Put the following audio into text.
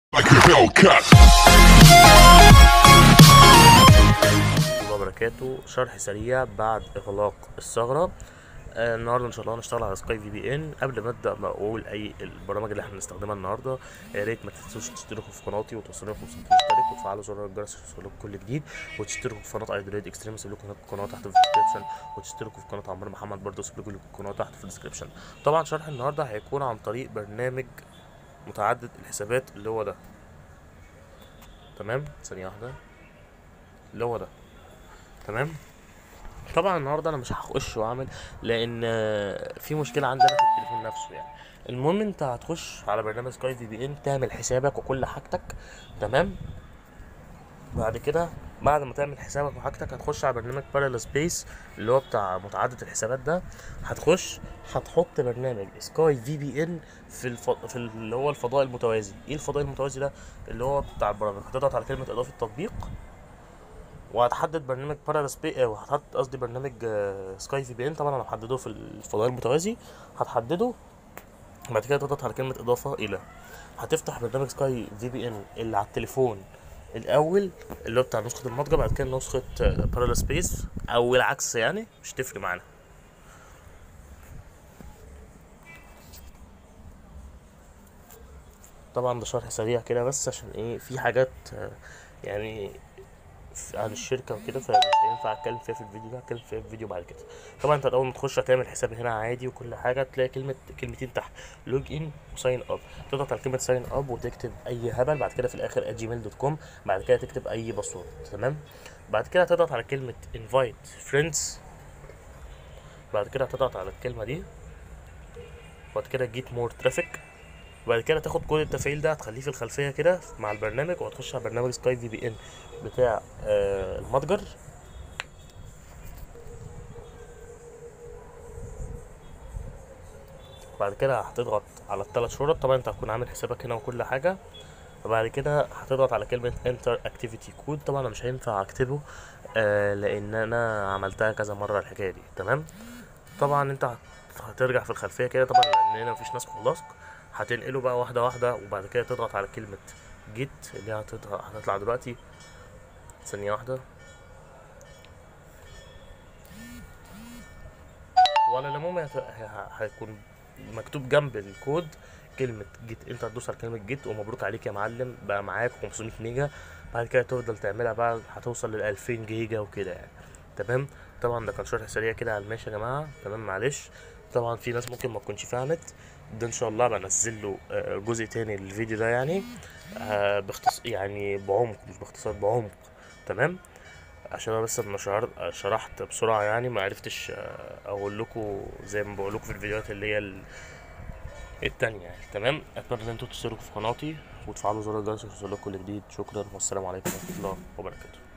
like a Hellcat. الله وبركاته شرح سريع بعد اغلاق الثغره آه النهارده ان شاء الله هنشتغل على سكاي في بي ان قبل ما ابدا بقول اي البرامج اللي احنا هنستخدمها النهارده يا ريت ما تنسوش تشتركوا في قناتي وتوصلوا 500 مشترك وتفعلوا زر الجرس يوصلكم كل جديد وتشتركوا في قناه ايدريد اكستريم اسيب لكم هناك القناه تحت في الديسكربشن وتشتركوا في قناه عمرو محمد برضه اسيب لكم القناه تحت في الديسكربشن طبعا شرح النهارده هيكون عن طريق برنامج متعدد الحسابات اللي هو ده تمام ثانيه واحده اللي هو ده تمام طبعا النهارده انا مش هخش واعمل لان آه، في مشكله عندنا في التليفون نفسه يعني المهم انت هتخش على برنامج سكاي في بي ان تعمل حسابك وكل حاجتك تمام بعد كده بعد ما تعمل حسابك وحاجتك هتخش على برنامج بارallel سبيس اللي هو بتاع متعدد الحسابات ده هتخش هتحط برنامج سكاي في بي ان في الف... في اللي هو الفضاء المتوازي ايه الفضاء المتوازي ده اللي هو بتاع البرامج هتضغط على كلمه اضافه تطبيق وهتحدد برنامج بارallel سبيس وهتحط قصدي برنامج سكاي في بي ان طبعا انا محدده في الفضاء المتوازي هتحدده بعد كده تضغط على كلمه اضافه الى هتفتح برنامج سكاي في بي ان اللي على التليفون الاول اللي هو بتاع نسخه المتجر بعد كده نسخه بارallel سبيس او العكس يعني مش تفرق معانا طبعا ده شرح سريع كده بس عشان ايه في حاجات آه، يعني في- عن الشركه وكده فمش هينفع اتكلم فيها في الفيديو ده هتكلم فيها في الفيديو بعد كده طبعا انت اول ما تخش هتعمل حساب هنا عادي وكل حاجه تلاقي كلمه كلمتين تحت لوج ان وساين اب تضغط على كلمه ساين اب وتكتب اي هبل بعد كده في الاخر جيميل دوت كوم بعد كده تكتب اي باسورد تمام بعد كده تضغط على كلمه انفايت فريندز بعد كده هتضغط على الكلمه دي بعد كده جيت مور ترافيك وبعد كده تاخد كل التفعيل ده هتخليه في الخلفيه كده مع البرنامج وهتخش على برنامج سكاي في بي ان بتاع آه المتجر بعد كده هتضغط على الثلاث شرط طبعا انت هتكون عامل حسابك هنا وكل حاجه وبعد كده هتضغط على كلمة enter activity code طبعا انا مش هينفع اكتبه آه لان انا عملتها كذا مرة الحكاية دي تمام طبعا انت هت- هترجع في الخلفية كده طبعا لان هنا مفيش نسخ ولصق هتنقله بقى واحدة واحدة وبعد كده تضغط على كلمة جيت اللي هي هتضغط هتطلع دلوقتي ثانية واحدة وعلى العموم هت- ه- هيكون مكتوب جنب الكود كلمة جيت انت هتدوس على كلمة جيت ومبروك عليك يا معلم بقى معاك 500 ميجا بعد كده تفضل تعملها بقى هتوصل لل 2000 جيجا وكده يعني تمام طبعا ده كان شرح سريع كده على الماشي يا جماعة تمام معلش طبعا في ناس ممكن ما تكونش فهمت ده ان شاء الله بنزل له آه، جزء تاني للفيديو ده يعني آه، باختص يعني بعمق مش باختصار بعمق تمام عشان انا بس لما شهر- شرحت بسرعه يعني ما عرفتش آه، اقول لكم زي ما بقول لكم في الفيديوهات اللي هي ال- التانية يعني تمام اتمنى ان انتوا تشتركوا في قناتي وتفعلوا زر الجرس عشان يوصلكوا كل جديد شكرا والسلام عليكم ورحمه الله وبركاته